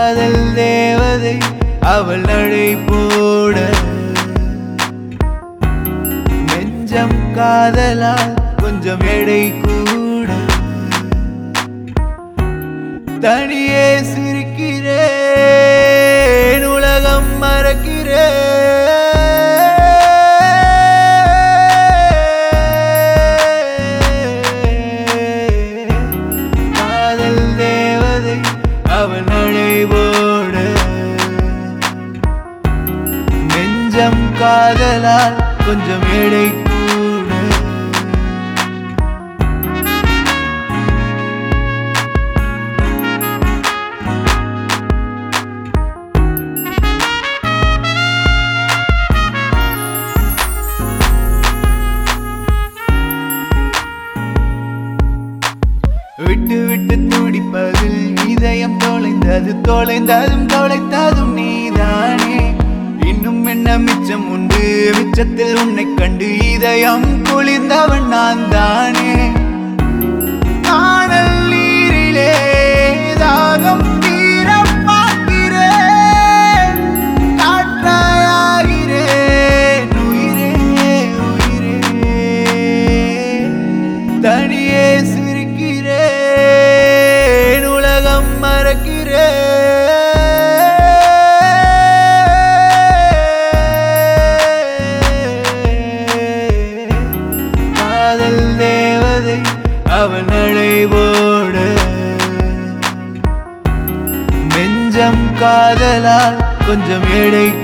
காதல் தேவதை அவள் நடை போட நெஞ்சம் காதலால் கொஞ்சம் எடை கூட தனியே சிரிக்கிறேன் உலகம் மறக்கிறேன் காதல் தேவதை அவள் நடைபோட நெஞ்சம் காதலால் கொஞ்சம் எடை கூட விட்டு விட்டு துடிப்பதில் இதயம் தொலைந்தது தொலைந்ததும் தொலைத்ததும் நீதானே இன்னும் என்ன மிச்சம் உண்டு மிச்சத்தில் உன்னை கண்டு இதயம் குளிர்ந்தவன் நான் தானே காணல் நீரிலே தாகம் தீர பார்க்கிறேன் காற்றாயாகிறேன் உயிரே உயிரே தனியே சிரிக்கிறேன் உலகம் மறக்கிறேன் காதல் தேவதை அவள் நடைபோட நெஞ்சம் காதலால் கொஞ்சம் எடை